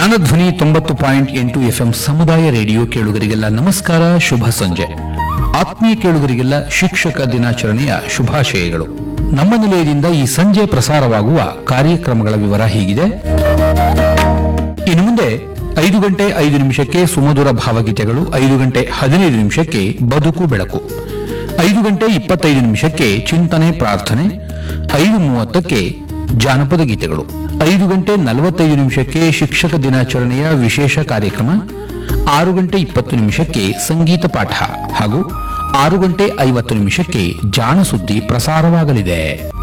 ಜ್ಞಾನಧ್ವನಿ ತೊಂಬತ್ತು ಪಾಯಿಂಟ್ ಎಂಟು ಎಫ್ಎಂ ಸಮುದಾಯ ರೇಡಿಯೋ ಕೇಳುಗರಿಗೆಲ್ಲ ನಮಸ್ಕಾರ ಶುಭ ಸಂಜೆ ಆತ್ಮೀಯ ಕೇಳುಗರಿಗೆಲ್ಲ ಶಿಕ್ಷಕ ದಿನಾಚರಣೆಯ ಶುಭಾಶಯಗಳು ನಮ್ಮ ನಿಲಯದಿಂದ ಈ ಸಂಜೆ ಪ್ರಸಾರವಾಗುವ ಕಾರ್ಯಕ್ರಮಗಳ ವಿವರ ಹೀಗಿದೆ ಇನ್ನು ಮುಂದೆ ಐದು ಗಂಟೆ ಐದು ನಿಮಿಷಕ್ಕೆ ಸುಮಧುರ ಭಾವಗೀತೆಗಳು ಐದು ಗಂಟೆ ಹದಿನೈದು ನಿಮಿಷಕ್ಕೆ ಬದುಕು ಬೆಳಕು ಐದು ಗಂಟೆ ಇಪ್ಪತ್ತೈದು ನಿಮಿಷಕ್ಕೆ ಚಿಂತನೆ ಪ್ರಾರ್ಥನೆ ಐದು ಮೂವತ್ತಕ್ಕೆ ಜಾನಪದ ಗೀತೆಗಳು ಐದು ಗಂಟೆ ನಲವತ್ತೈದು ನಿಮಿಷಕ್ಕೆ ಶಿಕ್ಷಕ ದಿನಾಚರಣೆಯ ವಿಶೇಷ ಕಾರ್ಯಕ್ರಮ ಆರು ಗಂಟೆ ಇಪ್ಪತ್ತು ನಿಮಿಷಕ್ಕೆ ಸಂಗೀತ ಪಾಠ ಹಾಗೂ ಆರು ಗಂಟೆ ಐವತ್ತು ನಿಮಿಷಕ್ಕೆ ಜಾಣ ಸುದ್ದಿ ಪ್ರಸಾರವಾಗಲಿದೆ